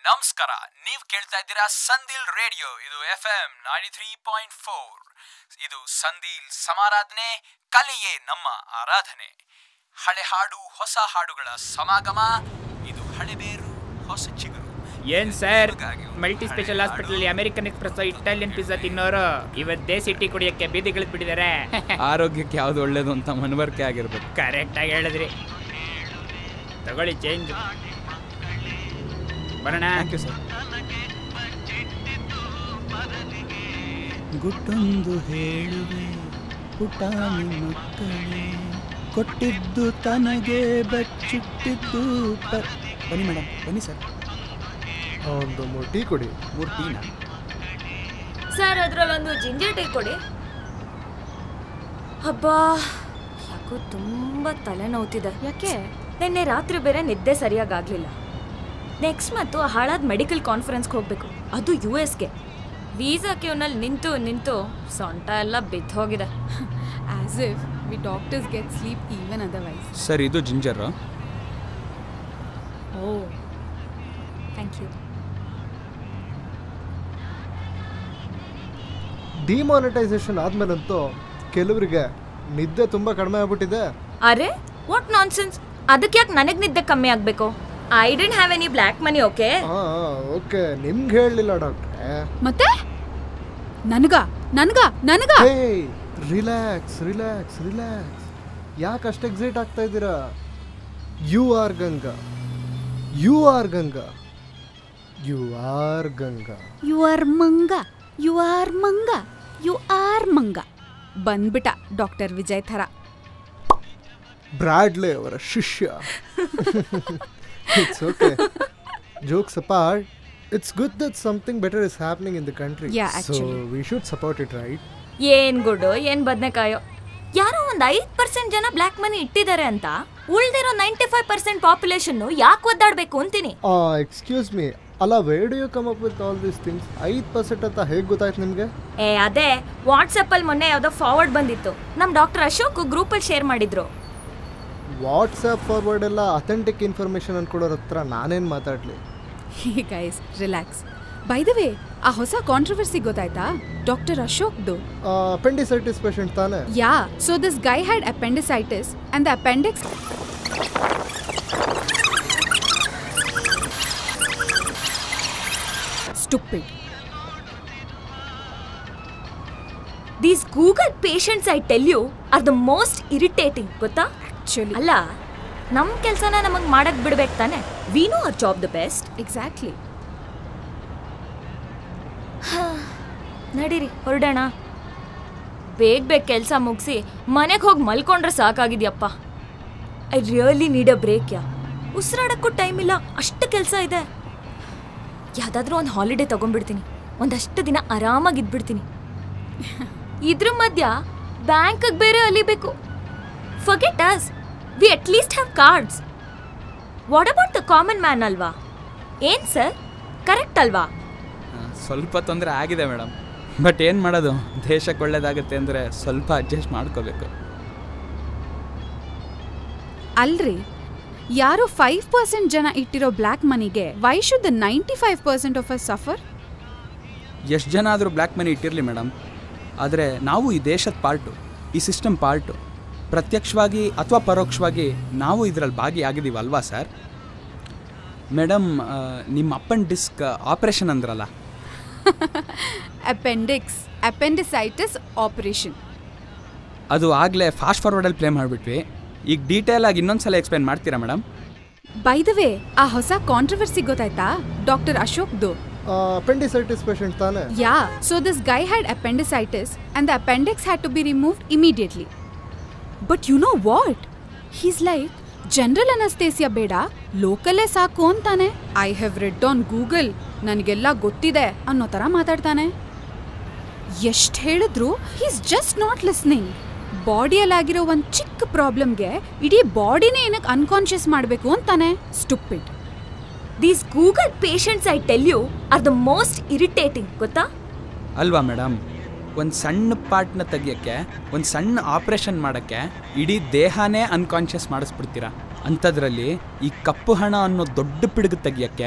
ನಮಸ್ಕಾರ ನೀವು ಕೇಳ್ತಾ ಇದ್ದೀರಾ ಸಂದಿಲ್ ರೇಡಿಯೋ ಇದು ಎಫ್ ಎಂ ನಾಡಿ ತ್ರೀ ಪಾಯಿಂಟ್ ಫೋರ್ ಇದು ಸಂದಿಲ್ ಸಮಾರಾಧನೆ ಕಲೆಯೇ ನಮ್ಮ ಆರಾಧನೆ ಹಳೆ ಹಾಡು ಹೊಸ ಹಾಡುಗಳ ಸಮಾಗಮ ಇದು ಹಳೆಬೇರು ಹೊಸ ಚಿಗುರು ಏನ್ sir multi special hospital American Express Italian pizza ತಿನ್ನೋರು ಇವತ್ತು ದೇಸಿ ಟೀ ಕುಡಿಯಕ್ಕೆ ಬೀದಿಗಳು ಬಿಟ್ಟಿದ್ದಾರೆ ಆರೋಗ್ಯಕ್ಕೆ ಯಾವ್ದು ಒಳ್ಳೇದು ಅಂತ ಮನವರಿಕೆ ಆಗಿರ್ಬೇಕು ಕರೆಕ್ಟ್ ಆಗಿ ಹೇಳಿದ್ರಿ ತಗೊಳ್ಳಿ ಚೇಂಜ್ ಬರೋಣ ಥ್ಯಾಂಕ್ ಯು ಸರ್ ಗುಟ್ಟೊಂದು ಹೇಳುವೆ ಪುಟಾಣಿ ಮಕ್ಕಳೇ ಕೊಟ್ಟಿದ್ದು ತನಗೆ ಬಚ್ಚಿಟ್ಟಿದ್ದು ಪ- ಬನ್ನಿ ಮೇಡಮ್ ಬನ್ನಿ ಸರ್ ಒಂದು ಮೂರು ಟೀ ಕೊಡಿ ಮೂರು ಟೀನಾ ಸರ್ ಅದ್ರಲ್ಲೊಂದು ಜಿಂಜರ್ ಟೀ ಕೊಡಿ ಹಬ್ಬಾ ಯಾಕೋ ತುಂಬ ತಲೆನೋವ್ತಿದೆ ಯಾಕೆ ನಿನ್ನೆ ರಾತ್ರಿ ಬೇರೆ ನಿದ್ದೆ ಸರಿಯಾಗಾಗ್ಲಿಲ್ಲ ನೆಕ್ಸ್ಟ್ ಮತ್ತು ಹಾಳಾದ ಮೆಡಿಕಲ್ ಕಾನ್ಫರೆನ್ಸ್ಗೆ ಹೋಗ್ಬೇಕು ಅದು ಯು ಎಸ್ಗೆ ವೀಸಾ ಕ್ಯೂನಲ್ಲಿ ನಿಂತು ನಿಂತು ಸೊಂಟ ಎಲ್ಲ ಬಿದ್ದು ಹೋಗಿದೆ As if we doctors get sleep even otherwise. Sir ಇದು ginger oh thank you demonetisation ಆದ್ಮೇಲಂತೂ ಕೆಲವರಿಗೆ ನಿದ್ದೆ ತುಂಬ ಕಡಿಮೆ ಆಗ್ಬಿಟ್ಟಿದೆ ಅರೆ ವಾಟ್ ನಾನ್ಸೆನ್ಸ್ ಅದಕ್ಕೆ ಯಾಕೆ ನನಗೆ ನಿದ್ದೆ ಕಮ್ಮಿ ಆಗಬೇಕು I don't have any black money okay ಹಾಂ ಓಕೆ ನಿಮ್ಗೆ ಹೇಳಲಿಲ್ಲ ಡಾಕ್ಟ್ರೆ ಮತ್ತೆ ನನ್ಗ ನನ್ಗ ನನ್ಗ ಹೇ ರಿಲ್ಯಾಕ್ಸ್ ರಿಲ್ಯಾಕ್ಸ್ ರಿಲ್ಯಾಕ್ಸ್ ಯಾಕೆ ಅಷ್ಟು ಎಕ್ಸೈಟ್ ಆಗ್ತಾ ಇದ್ದೀರಾ you are Ganga you are Ganga you are Ganga you are ಮಂಗ ಯು ಆರ್ ಮಂಗ ಯು ಆರ್ ಮಂಗ ಬಂದ್ಬಿಟ ಡಾಕ್ಟರ್ ವಿಜಯ್ ಥರ ಬ್ರಾಡ್ಲೆ ಅವರ ಶಿಷ್ಯ it's okay jokes apart it's good that something better is happening in the country Yeah, so actually. We should support it right ಏನ್ good ಏನ್ ಬದ್ನೆಕಾಯೋ ಯಾರೋ ಒಂದ್ ಐದ್ ಪರ್ಸೆಂಟ್ ಜನ ಬ್ಲ್ಯಾಕ್ ಮನಿ ಇಟ್ಟಿದ್ದಾರೆ ಅಂತ ಉಳ್ದಿರೋ ನೈಂಟಿ ಫೈವ್ ಪರ್ಸೆಂಟ್ ಪಾಪ್ಯುಲೇಷನ್ ಯಾಕೆ ಒದ್ದಾಡ್ಬೇಕು ಅಂತೀನಿ ಎಕ್ಸ್ಕ್ಯೂಸ್ ಮೀ ಅಲ್ಲ where do you come up with all these things ಐದು ಪರ್ಸೆಂಟ್ ಅಂತ ಹೇಗೆ ಗೊತ್ತಾಯ್ತು ನಿಮಗೆ ಏ ಅದೇ ವಾಟ್ಸಪ್ ಅಲ್ಲಿ ಮೊನ್ನೆ ಯಾವ್ದೋ ಫಾರ್ವರ್ಡ್ ಬಂದಿತ್ತು ನಮ್ ಡಾಕ್ಟರ್ ಅಶೋಕ್ ಗ್ರೂಪ್ ಅಲ್ಲಿ ಶೇರ್ ಮಾಡಿದ್ರು ವಾಟ್ಸಪ್ ಫಾರ್ವರ್ಡ್ ಎಲ್ಲ ಅಥೆಂಟಿಕ್ ಇನ್ಫಾರ್ಮೇಶನ್ ಅನ್ಕೊಡೋರ ಹತ್ರ ನಾನೇನು ಮಾತಾಡಲಿ hey guys relax by the way ಆ ಹೊಸ ಕಾಂಟ್ರವರ್ಸಿ ಗೊತ್ತಾಯ್ತಾ ಡಾಕ್ಟರ್ ಅಶೋಕ್ದು ಅಪೆಂಡಿಸೈಟಿಸ್ ಪೇಷಂಟ್ ತಾನೇ yeah so this guy had appendicitis and the appendix stupid these Google patients I tell you are the most irritating ಗೊತ್ತಾ ಆಕ್ಚುಲಿ ಅಲ್ಲ ನಮ್ ಕೆಲ್ಸನ ನಮಗ್ ಮಾಡಕ್ ಬಿಡ್ಬೇಕು ತಾನೆ we know our job the best exactly ನಡೀರಿ ಹೊರಡೋಣ ಬೇಗ ಬೇಗ ಕೆಲಸ ಮುಗಿಸಿ ಮನೆಗೆ ಹೋಗಿ ಮಲ್ಕೊಂಡ್ರೆ ಸಾಕಾಗಿದ್ಯಪ್ಪ I really need a break yeah ಉಸಿರಾಡಕ್ಕೂ ಟೈಮ್ ಇಲ್ಲ ಅಷ್ಟು ಕೆಲಸ ಇದೆ ಯಾವುದಾದ್ರೂ ಒಂದು ಹಾಲಿಡೇ ತಗೊಂಡ್ಬಿಡ್ತೀನಿ ಒಂದಷ್ಟು ದಿನ ಆರಾಮಾಗಿ ಇದ್ಬಿಡ್ತೀನಿ ಇದ್ರ ಮಧ್ಯ ಬ್ಯಾಂಕಿಗೆ ಬೇರೆ ಅಲಿಬೇಕು forget us we at least have cards what about the common man ಅಲ್ವಾ ಏನ್ ಸರ್ ಕರೆಕ್ಟ್ ಅಲ್ವಾ ಸ್ವಲ್ಪ ತೊಂದರೆ ಆಗಿದೆ ಮೇಡಮ್ ಬಟ್ ಏನು ಮಾಡೋದು ದೇಶಕ್ಕೆ ಒಳ್ಳೇದಾಗುತ್ತೆ ಅಂದರೆ ಸ್ವಲ್ಪ ಅಡ್ಜಸ್ಟ್ ಮಾಡ್ಕೋಬೇಕು ಅಲ್ರಿ ಯಾರೋ ಫೈವ್ ಪರ್ಸೆಂಟ್ ಜನ ಇಟ್ಟಿರೋ ಬ್ಲ್ಯಾಕ್ ಮನಿಗೆ why should the ninety five percent of a suffer ಎಷ್ಟು ಜನ ಆದರೂ ಬ್ಲ್ಯಾಕ್ ಮನಿ ಇಟ್ಟಿರಲಿ ಮೇಡಮ್ ಆದರೆ ನಾವು ಈ ದೇಶದ ಪಾರ್ಟು ಈ ಸಿಸ್ಟಮ್ ಪಾರ್ಟು ಪ್ರತ್ಯಕ್ಷವಾಗಿ ಅಥವಾ ಪರೋಕ್ಷವಾಗಿ ನಾವು ಇದರಲ್ಲಿ ಭಾಗಿಯಾಗಿದ್ದೀವಿ ಅಲ್ವಾ ಸರ್ ಮೇಡಮ್ ನಿಮ್ಮ ಅಪ್ಪನ್ ಡಿಸ್ಕ್ ಆಪ್ರೇಷನ್ ಅಂದ್ರಲ್ಲ ಅಪೆಂಡಿಕ್ಸ್ ಅಪೆಂಡಿಸೈಟಿಸ್ ಆಪರೇಷನ್ ಅದು ಆಗಲೇ ಫಾಸ್ಟ್ ಫಾರ್ವರ್ಡಲ್ಲಿ ಪ್ಲೇ ಮಾಡಿಬಿಟ್ವಿ ಈಗ ಡೀಟೇಲ್ ಆಗಿ ಇನ್ನೊಂದು ಸಲ ಎಕ್ಸ್ಪ್ಲೇನ್ ಮಾಡ್ತೀರಾ ಮೇಡಮ್ ಬೈ ದ ವೇ ಆ ಹೊಸ ಕಾಂಟ್ರವರ್ಸಿ ಗೊತ್ತಾಯ್ತಾ ಡಾಕ್ಟರ್ ಅಶೋಕ್ದು ಅಪೆಂಡಿಸೈಟಿಸ್ ಪೇಷಂಟ್ ತಾನೇ yeah so this guy had appendicitis and the appendix had to be removed immediately but you know what he's like general anaesthesia ಬೇಡ ಲೋಕಲ್ಲೇ ಸಾಕು ಅಂತಾನೆ I have read on Google ನನಗೆಲ್ಲ ಗೊತ್ತಿದೆ ಅನ್ನೋ ಥರ ಮಾತಾಡ್ತಾನೆ ಎಷ್ಟು ಹೇಳಿದ್ರು ಹೀಸ್ ಜಸ್ಟ್ ನಾಟ್ ಲಿಸ್ನಿಂಗ್ ಬಾಡಿಯಲ್ಲಾಗಿರೋ ಒಂದು ಚಿಕ್ಕ ಪ್ರಾಬ್ಲಮ್ಗೆ ಇಡೀ ಬಾಡಿನೇ ಏನಕ್ಕೆ ಅನ್ಕಾನ್ಷಿಯಸ್ ಮಾಡಬೇಕು ಅಂತಾನೆ stupid these Google patients I tell you are the most irritating ಗೊತ್ತಾ ಅಲ್ವಾ ಮೇಡಮ್ ಒಂದು ಸಣ್ಣ ಪಾರ್ಟ್ನ ತೆಗಿಯೋಕ್ಕೆ ಒಂದು ಸಣ್ಣ ಆಪ್ರೇಷನ್ ಮಾಡೋಕ್ಕೆ ಇಡೀ ದೇಹನೇ ಅನ್ಕಾನ್ಷಿಯಸ್ ಮಾಡಿಸ್ಬಿಡ್ತೀರಾ ಅಂಥದ್ರಲ್ಲಿ ಈ ಕಪ್ಪು ಹಣ ಅನ್ನೋ ದೊಡ್ಡ ಪಿಡುಗು ತೆಗಿಯೋಕ್ಕೆ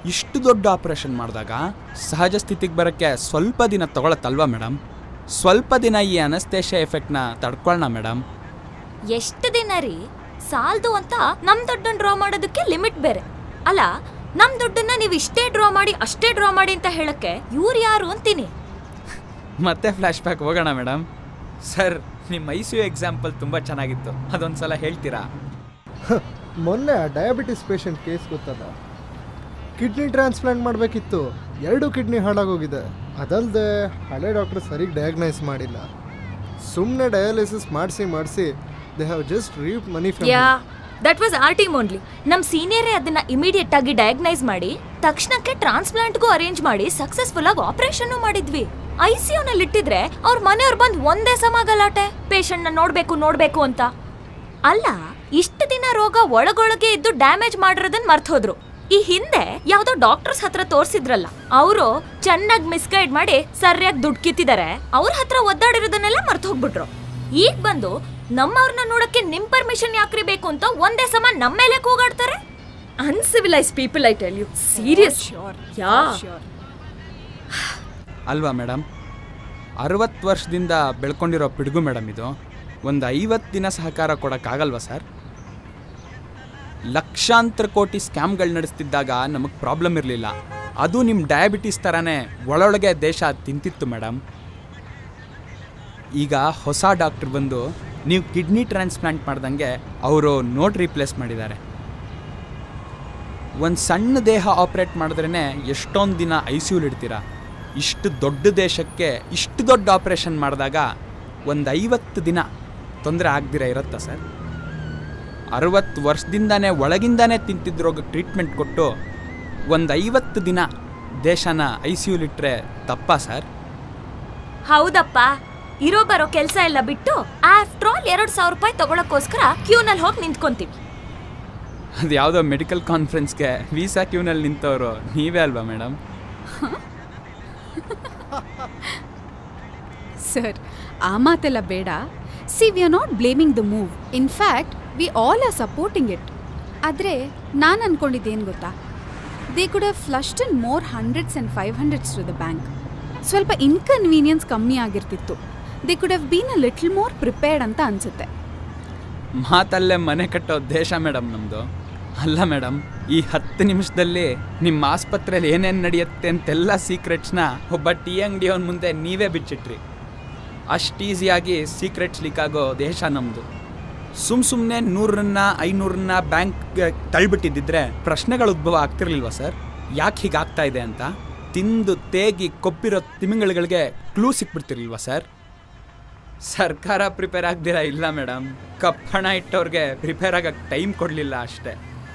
ಇಷ್ಟು ದೊಡ್ಡ ಆಪರೇಷನ್ ಮಾಡಿದಾಗ ಸಹಜ ಸ್ಥಿತಿಗೆ ಬರೋಕ್ಕೆ ಸ್ವಲ್ಪ ದಿನ ತಗೊಳತ್ತಲ್ವಾ ಮೇಡಮ್ ಸ್ವಲ್ಪ ದಿನ ಈ ಅನಸ್ತೇಷ ಎಫೆಕ್ಟ್ನ ತಡ್ಕೊಳ್ಳೋಣ ಮೇಡಮ್ ಎಷ್ಟು ದಿನ ರೀ ಸಾಲ್ದು ಅಂತ ನಮ್ ದುಡ್ಡನ್ನ ಡ್ರಾ ಮಾಡೋದಕ್ಕೆ ಲಿಮಿಟ್ ಬೇರೆ ಅಲ್ಲ ನಮ್ ದುಡ್ಡನ್ನ ನೀವು ಇಷ್ಟೇ ಡ್ರಾ ಮಾಡಿ ಅಷ್ಟೇ ಡ್ರಾ ಮಾಡಿ ಅಂತ ಹೇಳಕ್ಕೆ ಇವ್ರು ಯಾರು ಅಂತೀನಿ ಮತ್ತೆ ಫ್ಲ್ಯಾಶ್ ಬ್ಯಾಕ್ ಹೋಗೋಣ ಮೇಡಮ್ ಸರ್ ನಿಮ್ಮ ಐ ಸಿ ಯು ಎಕ್ಸಾಂಪಲ್ ತುಂಬ ಚೆನ್ನಾಗಿತ್ತು ಅದೊಂದು ಸಲ ಹೇಳ್ತೀರಾ ಮೊನ್ನೆ ಡಯಾಬಿಟಿಸ್ ಪೇಷಂಟ್ ಕೇಸ್ ಗೊತ್ತಲ್ಲ ಕಿಡ್ನಿ ಟ್ರಾನ್ಸ್ಪ್ಲಾಂಟ್ ಮಾಡಬೇಕಿತ್ತು ಎರಡು ಕಿಡ್ನಿ ಹಾಳಾಗೋಗಿದೆ ಅದಲ್ಲದೆ ಹಳೆ ಡಾಕ್ಟರ್ ಸರಿಗೆ ಡಯಾಗ್ನೈಸ್ ಮಾಡಿಲ್ಲ ಸುಮ್ಮನೆ ಡಯಾಲಿಸಿಸ್ ಮಾಡಿಸಿ ಮಾಡಿಸಿ they have just reap money yeah that was our team only ನಮ್ ಸೀನಿಯರೇ ಅದನ್ನ ಇಮಿಡಿಯೇಟ್ ಆಗಿ ಡಯಾಗ್ನೈಸ್ ಮಾಡಿ ತಕ್ಷಣಕ್ಕೆ ಟ್ರಾನ್ಸ್ಪ್ಲಾಂಟ್ಗೂ ಅರೇಂಜ್ ಮಾಡಿ ಸಕ್ಸಸ್ಫುಲ್ ಆಗಿ ಆಪರೇಷನ್ ಮಾಡಿದ್ವಿ ಐ ಸಿ ನಲ್ಲಿ ಇಟ್ಟಿದ್ರೆ ಅವ್ರ ಮನೆಯವ್ರು ಬಂದ್ ಒಂದೇ ಸಮ ಗಲಾಟೆ ಪೇಷಂಟ್ ನ ನೋಡ್ಬೇಕು ನೋಡ್ಬೇಕು ಅಂತ ಅಲ್ಲ ಇಷ್ಟು ದಿನ ರೋಗ ಒಳಗೊಳಗೆ ಇದ್ದು ಡ್ಯಾಮೇಜ್ ಮಾಡಿರೋದನ್ನ ಮರ್ತೋದ್ರು ಈ ಹಿಂದೆ ಯಾವ್ದೋ ಡಾಕ್ಟರ್ಸ್ ಹತ್ರ ತೋರ್ಸಿದ್ರಲ್ಲ ಅವರು ಚೆನ್ನಾಗಿ ಮಿಸ್ಗೈಡ್ ಮಾಡಿ ಸರಿಯಾಗಿ ದುಡ್ಡು ಕಿತ್ತಿದ್ದಾರೆ ಅವ್ರ ಹತ್ರ ಒದ್ದಾಡಿರೋದನ್ನೆಲ್ಲ ಮರ್ತು ಹೋಗ್ಬಿಟ್ರು ಈಗ ಬಂದು ನಮ್ಮವ್ರನ್ನ ನೋಡಕ್ಕೆ ನಿಮ್ ಪರ್ಮಿಷನ್ ಯಾಕ್ರಿ ಬೇಕು ಅಂತ ಒಂದೇ ಸಮ ನಮ್ಮ ಮೇಲೆ ಕೂಗಾಡ್ತಾರೆ uncivilised people I tell you serious yeah ಅಲ್ವಾ ಮೇಡಮ್ ಅರವತ್ತು ವರ್ಷದಿಂದ ಬೆಳ್ಕೊಂಡಿರೋ ಪಿಡುಗು ಮೇಡಮ್ ಇದು ಒಂದು ಐವತ್ತು ದಿನ ಸಹಕಾರ ಕೊಡೋಕ್ಕಾಗಲ್ವಾ ಸರ್ ಲಕ್ಷಾಂತರ ಕೋಟಿ ಸ್ಕ್ಯಾಮ್ಗಳು ನಡೆಸ್ತಿದ್ದಾಗ ನಮಗೆ ಪ್ರಾಬ್ಲಮ್ ಇರಲಿಲ್ಲ ಅದು ನಿಮ್ಮ ಡಯಾಬಿಟೀಸ್ ಥರನೇ ಒಳೊಳಗೆ ದೇಶ ತಿಂತಿತ್ತು ಮೇಡಮ್ ಈಗ ಹೊಸ ಡಾಕ್ಟ್ರ್ ಬಂದು ನೀವು ಕಿಡ್ನಿ ಟ್ರಾನ್ಸ್ಪ್ಲಾಂಟ್ ಮಾಡ್ದಂಗೆ ಅವರು ನೋಟ್ ರೀಪ್ಲೇಸ್ ಮಾಡಿದ್ದಾರೆ ಒಂದು ಸಣ್ಣ ದೇಹ ಆಪ್ರೇಟ್ ಮಾಡಿದ್ರೇ ಎಷ್ಟೊಂದು ದಿನ ಐ ಸಿ ಇಡ್ತೀರಾ ಇಷ್ಟು ದೊಡ್ಡ ದೇಶಕ್ಕೆ ಇಷ್ಟು ದೊಡ್ಡ ಆಪ್ರೇಷನ್ ಮಾಡಿದಾಗ ಒಂದು ಐವತ್ತು ದಿನ ತೊಂದರೆ ಆಗದಿರ ಇರುತ್ತಾ ಸರ್ ಅರವತ್ತು ವರ್ಷದಿಂದಾನೇ ಒಳಗಿಂದಾನೇ ತಿಂತಿದ್ರೋಗ ಟ್ರೀಟ್ಮೆಂಟ್ ಕೊಟ್ಟು ಒಂದು ಐವತ್ತು ದಿನ ದೇಶನ ಐ ಸಿ ಯುಲಿಟ್ರೆ ತಪ್ಪಾ ಸರ್ ಹೌದಪ್ಪ ಇರೋ ಬರೋ ಕೆಲಸ ಎಲ್ಲ ಬಿಟ್ಟು ಆಫ್ಟರ್ ಆಲ್ ಎರಡ್ ಸಾವಿರ ರೂಪಾಯಿ ತಗೊಳಕ್ಕೋಸ್ಕರ ಕ್ಯೂನಲ್ಲಿ ಹೋಗಿ ನಿಂತ್ಕೊಂತೀವಿ ಅದು ಯಾವುದೋ ಮೆಡಿಕಲ್ ಕಾನ್ಫರೆನ್ಸ್ಗೆ ವೀಸಾ ಕ್ಯೂನಲ್ಲಿ ನಿಂತವರು ನೀವೇ ಅಲ್ವಾ ಮೇಡಮ್ ಸರ್ ಆ ಮಾತೆಲ್ಲ ಬೇಡ see we are not blaming the move in fact we all are supporting it ಆದರೆ ನಾನು ಅನ್ಕೊಂಡಿದ್ದೇನು ಗೊತ್ತಾ they could have flushed in more hundreds and five hundreds to the bank ಸ್ವಲ್ಪ ಇನ್ಕನ್ವೀನಿಯನ್ಸ್ ಕಮ್ಮಿ ಆಗಿರ್ತಿತ್ತು they could have been a little more prepared ಅಂತ ಅನ್ಸುತ್ತೆ ಮಾತಲ್ಲೇ ಮನೆ ಕಟ್ಟೋ ದೇಶ ಮೇಡಮ್ ನಮ್ಮದು ಅಲ್ಲ ಮೇಡಮ್ ಈ ಹತ್ತು ನಿಮಿಷದಲ್ಲಿ ನಿಮ್ಮ ಆಸ್ಪತ್ರೆಯಲ್ಲಿ ಏನೇನು ನಡೆಯುತ್ತೆ ಅಂತೆಲ್ಲ ಸೀಕ್ರೆಟ್ಸ್ನ ಒಬ್ಬ ಟೀ ಅಂಗಡಿಯವನ ಮುಂದೆ ನೀವೇ ಬಿಚ್ಚಿಟ್ರಿ ಅಷ್ಟು ಈಸಿಯಾಗಿ ಸೀಕ್ರೆಟ್ಸ್ ಲೀಕ್ ಆಗೋ ದೇಶ ನಮ್ಮದು ಸುಮ್ ಸುಮ್ಮನೆ ನೂರನ್ನ ಐನೂರನ್ನ ಬ್ಯಾಂಕ್ಗೆ ತಳ್ಬಿಟ್ಟಿದ್ದಿದ್ರೆ ಪ್ರಶ್ನೆಗಳು ಉದ್ಭವ ಆಗ್ತಿರ್ಲಿಲ್ವಾ ಸರ್ ಯಾಕೆ ಹೀಗಾಗ್ತಾ ಇದೆ ಅಂತ ತಿಂದು ತೇಗಿ ಕೊಪ್ಪಿರೋ ತಿಮಿಂಗಳುಗಳಿಗೆ ಕ್ಲೂ ಸಿಕ್ಬಿಡ್ತಿರ್ಲಿಲ್ವಾ ಸರ್ ಸರ್ಕಾರ ಪ್ರಿಪೇರ್ ಆಗ್ದಿರಾ ಇಲ್ಲ ಮೇಡಮ್ ಕಪ್ಪಣ ಇಟ್ಟವ್ರಿಗೆ ಪ್ರಿಪೇರ್ ಆಗಕ್ಕೆ ಟೈಮ್ ಕೊಡಲಿಲ್ಲ ಅಷ್ಟೇ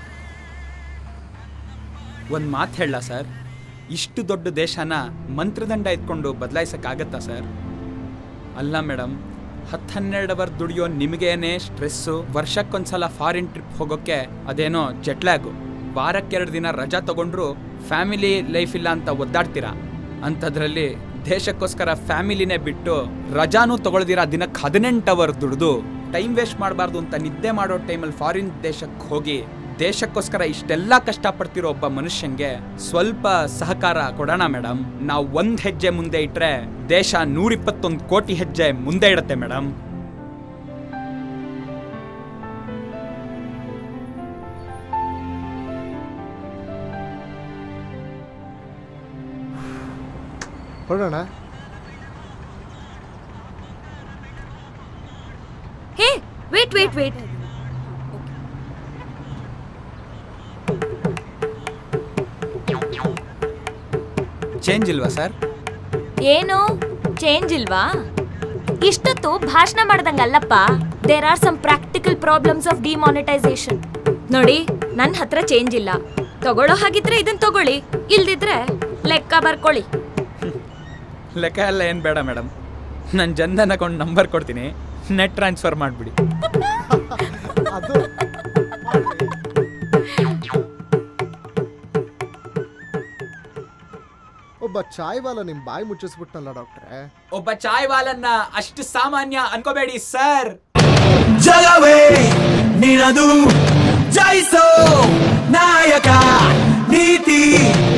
ಒಂದು ಮಾತು ಹೇಳ ಸರ್ ಇಷ್ಟು ದೊಡ್ಡ ದೇಶನ ಮಂತ್ರದಂಡ ಎತ್ಕೊಂಡು ಬದಲಾಯಿಸೋಕ್ಕಾಗತ್ತಾ ಸರ್ ಅಲ್ಲ ಮೇಡಮ್ ಹತ್ತು ಹನ್ನೆರಡು ಅವರ್ ದುಡಿಯೋ ನಿಮಗೇನೆ ಸ್ಟ್ರೆಸ್ಸು ವರ್ಷಕ್ಕೊಂದ್ಸಲ ಫಾರಿನ್ ಟ್ರಿಪ್ ಹೋಗೋಕ್ಕೆ ಅದೇನೋ ಜೆಟ್ಲ್ಯಾಗು ವಾರಕ್ಕೆರಡು ದಿನ ರಜಾ ತಗೊಂಡ್ರು ಫ್ಯಾಮಿಲಿ ಲೈಫ್ ಇಲ್ಲ ಅಂತ ಒದ್ದಾಡ್ತೀರಾ ಅಂಥದ್ರಲ್ಲಿ ದೇಶಕ್ಕೋಸ್ಕರ ಫ್ಯಾಮಿಲಿನೇ ಬಿಟ್ಟು ರಜಾನೂ ತಗೊಳ್ದಿರ ದಿನಕ್ಕೆ ಹದಿನೆಂಟು ಅವರ್ ದುಡ್ದು ಟೈಮ್ ವೇಸ್ಟ್ ಮಾಡಬಾರ್ದು ಅಂತ ನಿದ್ದೆ ಮಾಡೋ ಟೈಮಲ್ಲಿ ಫಾರಿನ್ ದೇಶಕ್ಕೆ ಹೋಗಿ ದೇಶಕ್ಕೋಸ್ಕರ ಇಷ್ಟೆಲ್ಲ ಕಷ್ಟಪಡ್ತಿರೋ ಒಬ್ಬ ಮನುಷ್ಯಂಗೆ ಸ್ವಲ್ಪ ಸಹಕಾರ ಕೊಡೋಣ ಮೇಡಮ್ ನಾವು ಒಂದ್ ಹೆಜ್ಜೆ ಮುಂದೆ ಇಟ್ರೆ ದೇಶ ನೂರಿಪ್ಪತ್ತೊಂದು ಕೋಟಿ ಹೆಜ್ಜೆ ಮುಂದೆ ಇಡತ್ತೆ ಮೇಡಮ್ ಹೊರಡೋಣ hey wait wait wait change ಇಲ್ವಾ ಸರ್ ಏನು ಚೇಂಜ್ ಇಲ್ವಾ ಇಷ್ಟೊತ್ತು ಭಾಷಣ ಮಾಡ್ದಂಗಲ್ಲಪ್ಪ there are some practical problems of demonetisation ನೋಡಿ ನನ್ನ ಹತ್ರ ಚೇಂಜ್ ಇಲ್ಲ ತಗೊಳ್ಳೋ ಹಾಗಿದ್ರೆ ಇದನ್ನ ತಗೊಳ್ಳಿ ಇಲ್ದಿದ್ರೆ ಲೆಕ್ಕ ಬರ್ಕೊಳ್ಳಿ ಲೆಕ್ಕ ಎಲ್ಲ ಏನು ಬೇಡ ಮೇಡಮ್ ನಾನು ಜನ್ಧನ್ ಅಕೌಂಟ್ ನಂಬರ್ ಕೊಡ್ತೀನಿ ನೆಟ್ ಟ್ರಾನ್ಸ್ಫರ್ ಮಾಡಿಬಿಡಿ ಅದು ಒಬ್ಬ ಚಾಯ್ ವಾಲ ನಿಮ್ ಬಾಯಿ ಮುಚ್ಚಿಸ್ಬಿಟ್ನಲ್ಲ ಡಾಕ್ಟ್ರೆ ಒಬ್ಬ ಚಾಯ್ ವಾಲನ್ನ ಅಷ್ಟು ಸಾಮಾನ್ಯ ಅನ್ಕೋಬೇಡಿ ಸರ್ ಜಗವೇ ನಿನದು ಜಯಿಸೋ ನಾಯಕ ನೀ ಪ್ರೀತಿ